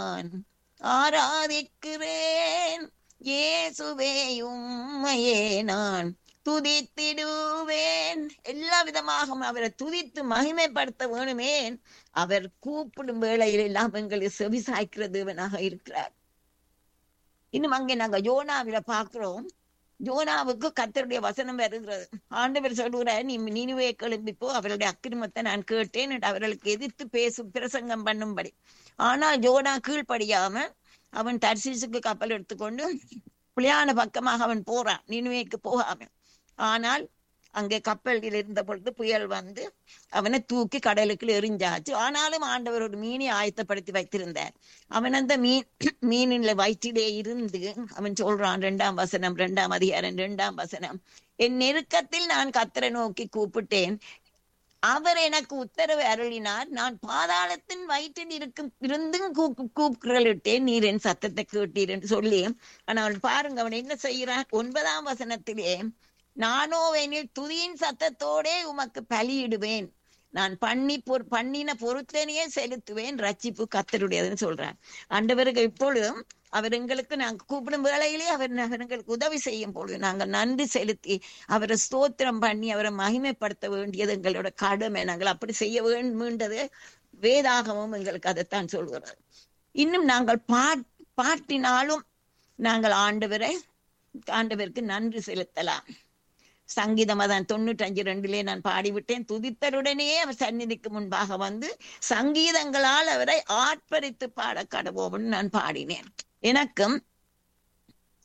நான் ஆராதிக்கிறேன் இயேசுவே உம்மையே நான் துதித்திடுவேன் எல்லா விதமாக அவரை துதித்து மகிமைப்படுத்த வேணுமே அவர் கூப்பிடும் வேளையில் எல்லாம் எங்களை செவி சாய்க்கிற தேவனாக இருக்கிறார் இன்னும் அங்கே நாங்க யோனாவில பாக்குறோம் யோனாவுக்கு கத்தருடைய வசனம் வருகிறது ஆண்டவர் சொல்லுகிறார் நீ நினைவே கிளம்பிப்போ அவருடைய அக்கிரமத்தை நான் கேட்டேன் என்று அவர்களுக்கு எதிர்த்து பேசும் பிரசங்கம் பண்ணும்படி ஆனால் யோனா கீழ்ப்படியாம அவன் தர்சீசுக்கு கப்பல் எடுத்துக்கொண்டு புளியான பக்கமாக அவன் போறான் நினைவேக்கு போகாம ஆனால் அங்கே கப்பலில் இருந்த பொழுது புயல் வந்து அவனை தூக்கி கடலுக்குள் எறிஞ்சாச்சு ஆனாலும் ஆண்டவர் ஒரு மீனை ஆயத்தப்படுத்தி வைத்திருந்தார் அவன் அந்த மீன் மீனின் வயிற்றிலே இருந்து அவன் சொல்றான் ரெண்டாம் வசனம் ரெண்டாம் அதிகாரம் ரெண்டாம் வசனம் என் நெருக்கத்தில் நான் கத்தரை நோக்கி கூப்பிட்டேன் அவர் எனக்கு உத்தரவு அருளினார் நான் பாதாளத்தின் வயிற்றில் இருக்கும் இருந்தும் கூப்பு கூக்குரலிட்டேன் நீர் என் சத்தத்தை கேட்டீர் என்று சொல்லி ஆனால் பாருங்க அவன் என்ன செய்கிறான் ஒன்பதாம் வசனத்திலே நானோவெனில் துதியின் சத்தத்தோடே உமக்கு பலியிடுவேன் நான் பண்ணி பொ- பண்ணின பொருத்தனையே செலுத்துவேன் ரட்சிப்பு கத்தருடையதுன்னு சொல்றார் ஆண்டவருக்கு இப்பொழுதும் அவர் எங்களுக்கு நாங்க கூப்பிடும் வேளையிலே அவர் அவர் எங்களுக்கு உதவி செய்யும் பொழுது நாங்கள் நன்றி செலுத்தி அவரை ஸ்தோத்திரம் பண்ணி அவரை மகிமைப்படுத்த வேண்டியது எங்களோட கடமை நாங்கள் அப்படி செய்ய வேண்டும்ன்றது வேதாகமும் எங்களுக்கு அதைத்தான் சொல்கிறது இன்னும் நாங்கள் பாட் பாட்டினாலும் நாங்கள் ஆண்டவரை ஆண்டவருக்கு நன்றி செலுத்தலாம் சங்கீதம் அதான் தொண்ணூற்றஞ்சு ரெண்டுலே நான் பாடிவிட்டேன் துதித்தருடனே அவர் சந்நிதிக்கு முன்பாக வந்து சங்கீதங்களால் அவரை ஆட்பரித்து பாட கடவோம்னு நான் பாடினேன் எனக்கும்